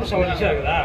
Sound ఇచ్చారు కదా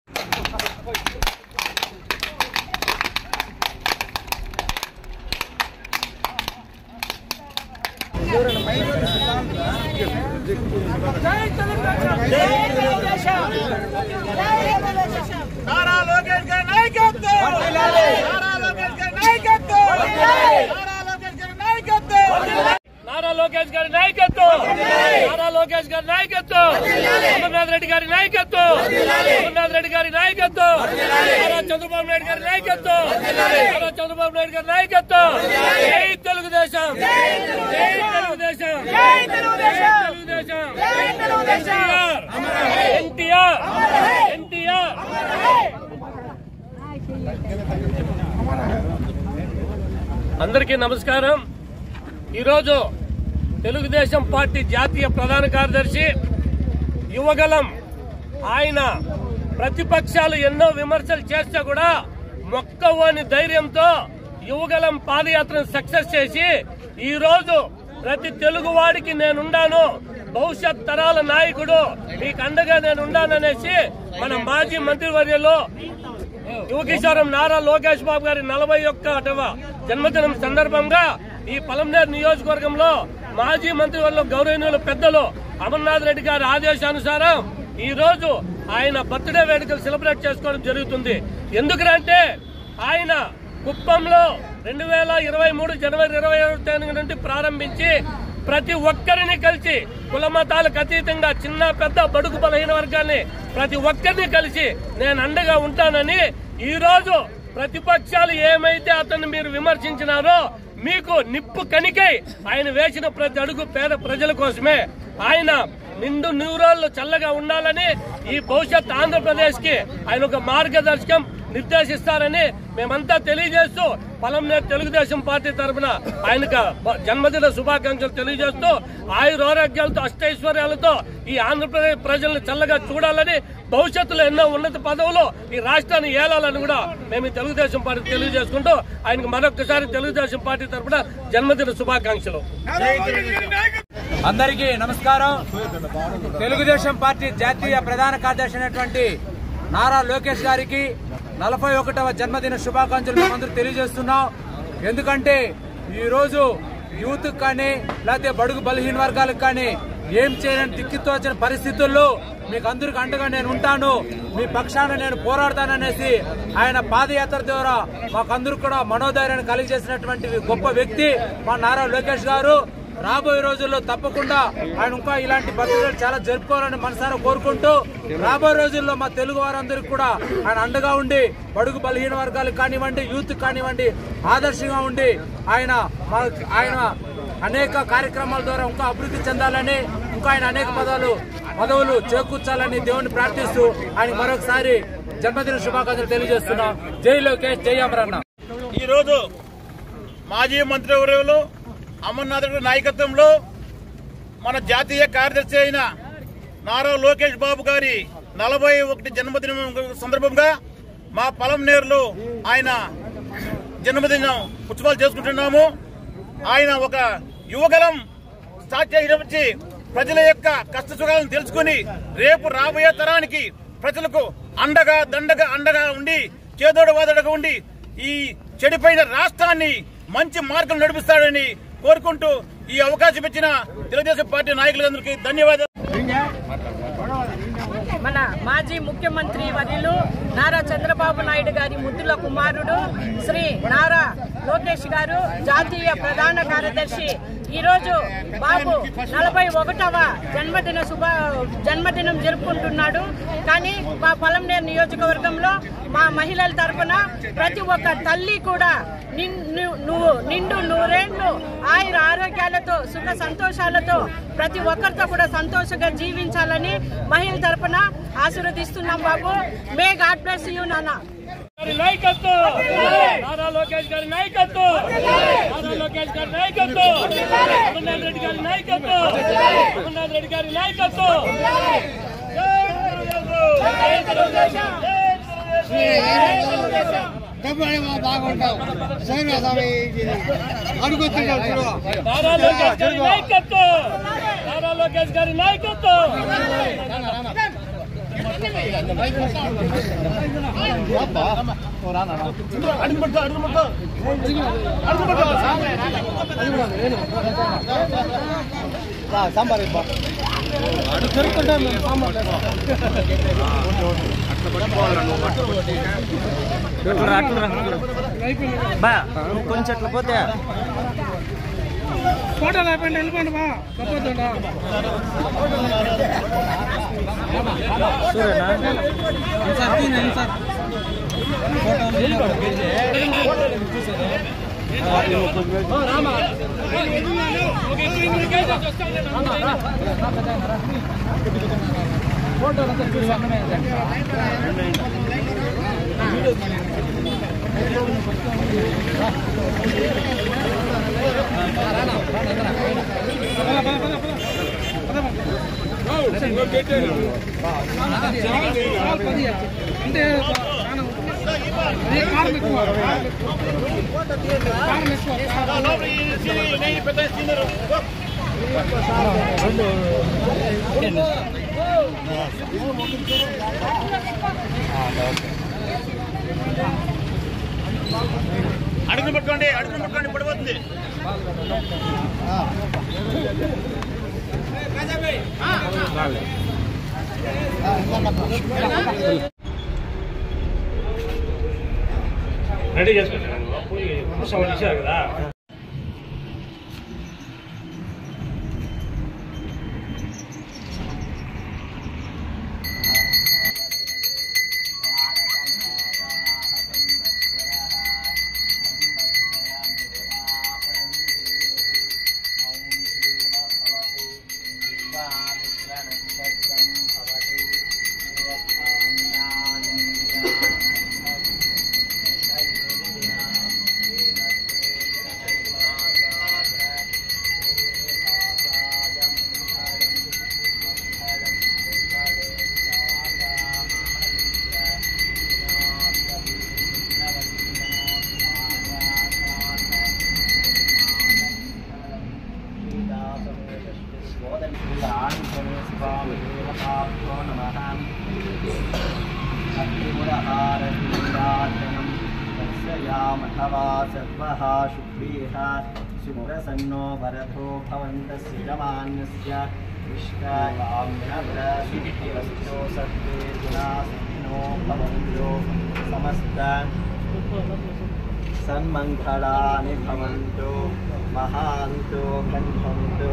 నారా లోకేష్ గారి నాయకత్వం నారా లోకేష్ గారి నాయకత్వం నారా లోకేష్ గారి నాయకత్వం నారా లోకేష్ గారి నాయకత్వం నారా లోకేష్ గారి నాయకత్వం అమర్నాథ్ రెడ్డి గారి నాయకత్వం అమర్నాథ్ రెడ్డి గారి నాయకత్వం నారా చంద్రబాబు నాయుడు గారి నాయకత్వం నారా చంద్రబాబు నాయుడు గారి నాయకత్వం జై తెలుగుదేశం జై తెలుగుదేశం జై తెలుగుదేశం ఎన్టీఆర్ ఎన్టీఆర్ అందరికీ నమస్కారం ఈరోజు తెలుగుదేశం పార్టీ జాతీయ ప్రధాన కార్యదర్శి యువగలం ఆయన ప్రతిపక్షాలు ఎన్నో విమర్శలు చేస్తే కూడా మొక్కవోని ధైర్యంతో యువగలం పాదయాత్రను సక్సెస్ చేసి ఈ రోజు ప్రతి తెలుగు వాడికి నేనుండాను భవిష్యత్ తరాల నాయకుడు మీకు అండగా నేనుండాననేసి మన మాజీ మంత్రివర్యులు యువకిశోరం నారా లోకేష్ బాబు గారి నలభై ఒక్కటవ జన్మదినం సందర్భంగా ఈ పలంనేరు నియోజకవర్గంలో మాజీ మంత్రి వల్ల గౌరవనీయులు పెద్దలు అమర్నాథ్ రెడ్డి గారి ఆదేశానుసారం ఈ రోజు ఆయన బర్త్డే వేడుకలు సెలబ్రేట్ చేసుకోవడం జరుగుతుంది ఎందుకంటే ఆయన కుప్పంలో రెండు వేల ఇరవై మూడు జనవరి ఇరవై తేదీ నుండి ప్రారంభించి ప్రతి ఒక్కరిని కలిసి కుల మతాలకు అతీతంగా చిన్న పెద్ద బడుగు బలహీన వర్గాన్ని ప్రతి ఒక్కరిని కలిసి నేను అండగా ఉంటానని ఈ రోజు ప్రతిపక్షాలు ఏమైతే అతన్ని మీరు విమర్శించినారో మీకు నిప్పు కనికై ఆయన వేసిన ప్రతి అడుగు పేద ప్రజల కోసమే ఆయన నిండు నూరాళ్ళు చల్లగా ఉండాలని ఈ భవిష్యత్ ఆంధ్రప్రదేశ్ కి ఆయన ఒక మార్గదర్శకం నిర్దేశిస్తారని మేమంతా తెలియజేస్తూ పొలంనేరు తెలుగుదేశం పార్టీ తరఫున ఆయనకు జన్మదిన శుభాకాంక్షలు తెలియజేస్తూ ఆయురారోగ్యాలతో అష్టైశ్వర్యాలతో ఈ ఆంధ్రప్రదేశ్ ప్రజలను చల్లగా చూడాలని భవిష్యత్తులో ఎన్నో ఉన్నత పదవులు ఈ రాష్ట్రాన్ని ఏలాలని కూడా మేము ఈ తెలుగుదేశం పార్టీ తెలియజేసుకుంటూ ఆయనకు మరొకసారి తెలుగుదేశం పార్టీ తరఫున జన్మదిన శుభాకాంక్షలు అందరికీ నమస్కారం తెలుగుదేశం పార్టీ జాతీయ ప్రధాన కార్యదర్శి అయినటువంటి నారా లోకేష్ గారికి నలభై ఒకటవ జన్మదిన శుభాకాంక్షలు మేమందరూ తెలియజేస్తున్నాం ఎందుకంటే ఈ రోజు యూత్ కానీ లేకపోతే బడుగు బలహీన వర్గాలకు కానీ ఏం చేయని దిక్కుతోచిన పరిస్థితుల్లో మీకు అందరికి అండగా నేను ఉంటాను మీ పక్షాన నేను పోరాడతాననేసి ఆయన పాదయాత్ర ద్వారా మాకందరికి కూడా మనోధైర్యాన్ని కలిగజేసినటువంటి గొప్ప వ్యక్తి మా నారా లోకేష్ గారు రాబోయే రోజుల్లో తప్పకుండా ఆయన ఇంకా ఇలాంటి భద్రతలు చాలా జరుపుకోవాలని మనసారా కోరుకుంటూ రాబోయే రోజుల్లో మా తెలుగు వారందరికీ కూడా ఆయన అండగా ఉండి బడుగు బలహీన వర్గాలకు కానివ్వండి యూత్ కానివ్వండి ఆదర్శంగా ఉండి ఆయన మా- ఆయన అనేక కార్యక్రమాల ద్వారా ఇంకా అభివృద్ధి చెందాలని ఇంకా ఆయన అనేక పదాలు పదవులు చేకూర్చాలని దేవుని ప్రార్థిస్తూ ఆయన మరొకసారి జన్మదిన శుభాకాంక్షలు తెలియజేస్తున్నాం జై లోకేష్ జై అమరన్న ఈ రోజు మాజీ మంత్రివర్యులు అమర్నాథ్ రెడ్డి నాయకత్వంలో మన జాతీయ కార్యదర్శి అయిన నారా లోకేష్ బాబు గారి నలభై ఒకటి జన్మదినం సందర్భంగా మా పొలంనేరులో ఆయన జన్మదినం ఉత్సవాలు చేసుకుంటున్నాము ఆయన ఒక యువగలం స్టార్ట్ చేయడం వచ్చి ప్రజల యొక్క కష్ట సుఖాలను తెలుసుకుని రేపు రాబోయే తరానికి ప్రజలకు అండగా దండగా అండగా ఉండి చేదోడు వాదోడుగా ఉండి ఈ చెడిపోయిన రాష్ట్రాన్ని మంచి మార్గం నడిపిస్తాడని కోరుకుంటూ ఈ అవకాశం ఇచ్చిన తెలుగుదేశం పార్టీ నాయకులందరికీ ధన్యవాదాలు మన మాజీ ముఖ్యమంత్రి వర్యులు నారా చంద్రబాబు నాయుడు గారి ముద్దుల కుమారుడు శ్రీ నారా లోకేష్ గారు జాతీయ ప్రధాన కార్యదర్శి ఈరోజు బాబు నలభై ఒకటవ జన్మదిన శుభ జన్మదినం జరుపుకుంటున్నాడు కానీ మా పొలంనేరు నియోజకవర్గంలో మా మహిళల తరపున ప్రతి ఒక్క తల్లి కూడా నిన్ను నువ్వు నిండు నూరేళ్లు ఆయుర ఆరోగ్యాలతో సుఖ సంతోషాలతో ప్రతి ఒక్కరితో కూడా సంతోషంగా జీవించాలని మహిళల తరపున ఆశీర్వదిస్తున్నాం బాబు మే గాడ్ బ్లెస్ యూ నాన్న గారి నాయకత్వం నారా లోకేష్ గారి నాయకత్వం నారా లోకేష్ గారి నాయకత్వం అమర్నాథ్ రెడ్డి గారి నాయకత్వం అమర్నాథ్ రెడ్డి గారి నాయకత్వం జై తెలుగుదేశం! జై తెలుగుదేశం! బాగుంటాం సరే స్వామి అడుగుతున్నాం చూడు నారా లోకేష్ గారి నాయకత్వం నారా లోకేష్ గారి నాయకత్వం కొంచెం అట్లా పోతే ఫోటోలు అయిపోయింది వెళ్ళిపోండి బా తప్పొద్దా అంటే కారం ఎక్కువ కారం ఎక్కువ అడుగులు పట్టుకోండి అడుగులు పట్టుకోండి పడిపోతుంది రెడీ చేసుకుంటాను సౌండ్ ఇచ్చారు కదా शुभ्रसन्नो वरथो भवन्तस्य जमान्यस्य इष्टायाम्नवरसिद्धिरस्तो सत्ते गुणासिनो भवन्तो समस्त सन्मङ्गलानि भवन्तु महान्तो गन्धन्तु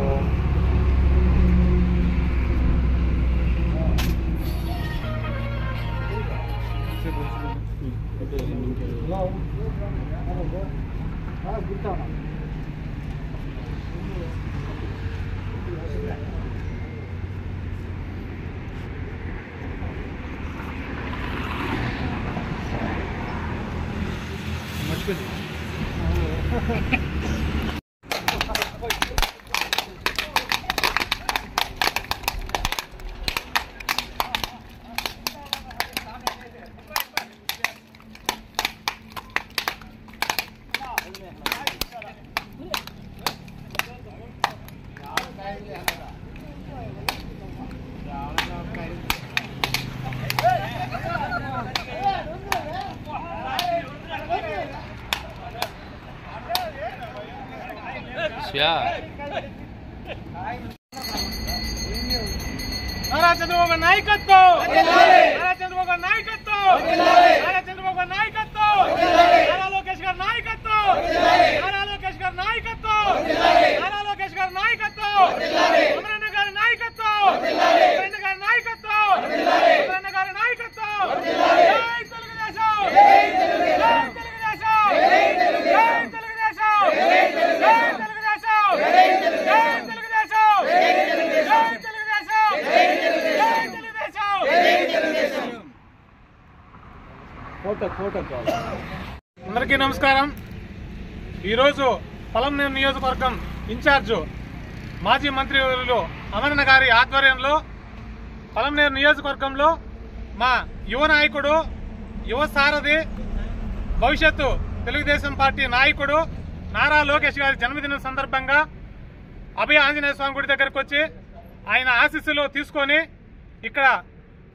నారా చంద్రబాబు నాయకత్వం నారా చంద్రబాబు నాయకత్వం నారా చంద్రబాబు నాయకత్వం నారా లోకేష్ గారి నాయకత్వం నారా లోకేష్ గారి నాయకత్వం నారా లోకేష్ గారి నాయకత్వం అమరన్న గారి నాయకత్వం అమరన్న గారి నాయకత్వం అమరన్న గారి నాయకత్వం జై తెలుగుదేశం జై తెలుగుదేశం జై తెలుగుదేశం జై తెలుగుదేశం జై తెలుగుదేశం జై తెలుగుదేశం జై తెలుగుదేశం అందరికీ నమస్కారం ఈరోజు పొలంనేరు నియోజకవర్గం ఇన్ఛార్జు మాజీ మంత్రివర్యులు అమరణ గారి ఆధ్వర్యంలో పొలంనేరు నియోజకవర్గంలో మా యువ నాయకుడు యువ సారథి భవిష్యత్తు తెలుగుదేశం పార్టీ నాయకుడు నారా లోకేష్ గారి జన్మదినం సందర్భంగా అభయ ఆంజనేయ స్వామి గుడి దగ్గరకు వచ్చి ఆయన ఆశీస్సులు తీసుకొని ఇక్కడ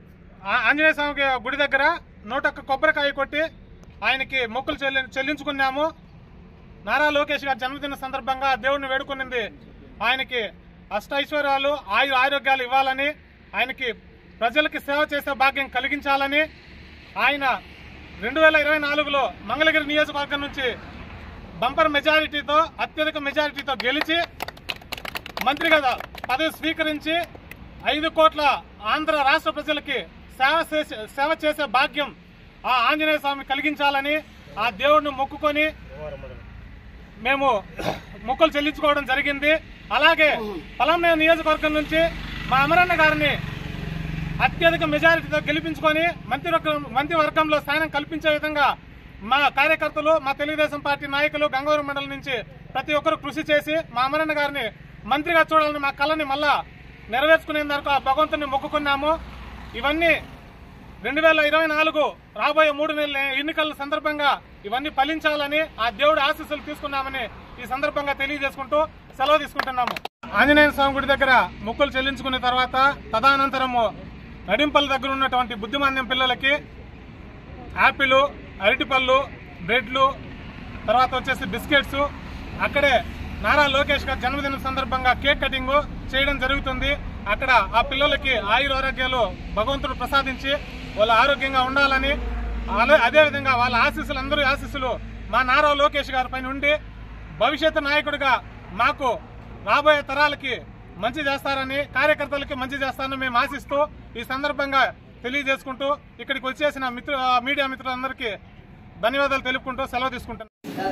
ఆ- ఆంజనేయ స్వామి గుడి దగ్గర నూటొక్క కొబ్బరికాయ కొట్టి ఆయనకి మొక్కులు చెల్లి చెల్లించుకున్నాము నారా లోకేష్ గారి జన్మదిన సందర్భంగా దేవుడిని వేడుకునింది ఆయనకి అష్టైశ్వర్యాలు ఆయు ఆరోగ్యాలు ఇవ్వాలని ఆయనకి ప్రజలకి సేవ చేసే భాగ్యం కలిగించాలని ఆయన రెండు వేల ఇరవై నాలుగులో మంగళగిరి నియోజకవర్గం నుంచి బంపర్ మెజారిటీతో అత్యధిక మెజారిటీతో గెలిచి మంత్రిగా పదవి స్వీకరించి ఐదు కోట్ల ఆంధ్ర రాష్ట్ర ప్రజలకి సేవ చేసే సేవ చేసే భాగ్యం ఆ ఆంజనేయ స్వామి కలిగించాలని ఆ దేవుడిని మొక్కుకొని మేము మొక్కులు చెల్లించుకోవడం జరిగింది అలాగే పలంనే నియోజకవర్గం నుంచి మా అమరన్న గారిని అత్యధిక మెజారిటీతో గెలిపించుకొని మంత్రివర్గం మంత్రివర్గంలో స్థానం కల్పించే విధంగా మా కార్యకర్తలు మా తెలుగుదేశం పార్టీ నాయకులు గంగవరం మండలం నుంచి ప్రతి ఒక్కరు కృషి చేసి మా అమరన్న గారిని మంత్రిగా చూడాలని మా కళని మళ్ళా నెరవేర్చుకునే వరకు ఆ భగవంతుని మొక్కుకున్నాము ఇవన్నీ రెండు వేల ఇరవై నాలుగు రాబోయే మూడు నెలల ఎన్నికల సందర్భంగా ఇవన్నీ ఫలించాలని ఆ దేవుడి ఆశీస్సులు తీసుకున్నామని ఈ సందర్భంగా తెలియజేసుకుంటూ సెలవు తీసుకుంటున్నాము ఆంజనేయ స్వామి గుడి దగ్గర మొక్కులు చెల్లించుకున్న తర్వాత తదనంతరము నడింపల్లి దగ్గర ఉన్నటువంటి బుద్ధిమాంద్యం పిల్లలకి యాపిల్ అరటిపళ్ళు బ్రెడ్లు తర్వాత వచ్చేసి బిస్కెట్స్ అక్కడే నారా లోకేష్ గారి జన్మదినం సందర్భంగా కేక్ కటింగ్ చేయడం జరుగుతుంది అక్కడ ఆ పిల్లలకి ఆయుర ఆరోగ్యాలు భగవంతుడు ప్రసాదించి వాళ్ళు ఆరోగ్యంగా ఉండాలని అలా- అదేవిధంగా వాళ్ళ ఆశీస్సులు అందరూ ఆశీస్సులు మా నారా లోకేష్ గారి పైన ఉండి భవిష్యత్తు నాయకుడిగా మాకు రాబోయే తరాలకి మంచి చేస్తారని కార్యకర్తలకి మంచి చేస్తారని మేము ఆశిస్తూ ఈ సందర్భంగా తెలియజేసుకుంటూ ఇక్కడికి వచ్చేసిన మిత్రు మీడియా మిత్రులందరికీ ధన్యవాదాలు తెలుపుకుంటూ సెలవు తీసుకుంటున్నాను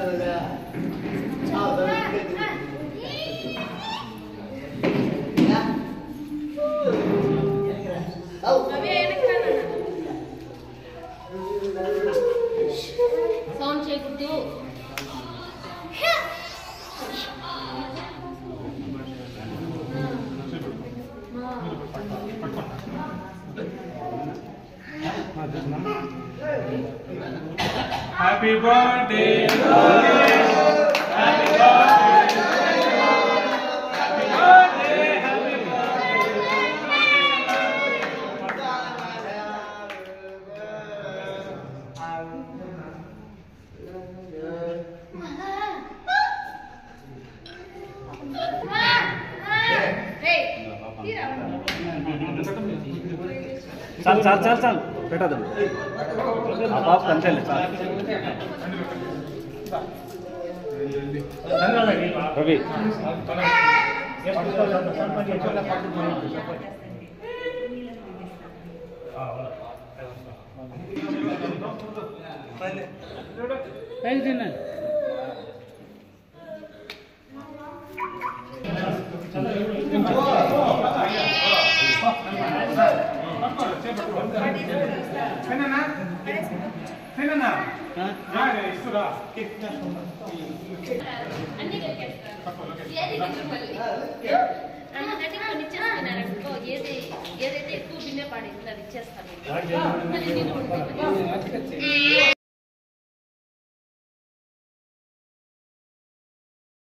సౌండ్ చేయకూడదు హ్యాపీ బర్త్డే చాలు చాలు చాలు చాలు పెట్టదు ఆ పాప అంతేలే చాలు రవి ఫైననా ఫైననా యారే ఇస్తురా అన్ని ఏది మళ్ళీ అంటే కొన్ని ఇచ్చేస్తున్నారు అనుకో ఏది ఏదైతే ఎక్కువ బిన్నే పడింది అది ఇచ్చేస్తాను మళ్ళీ నేను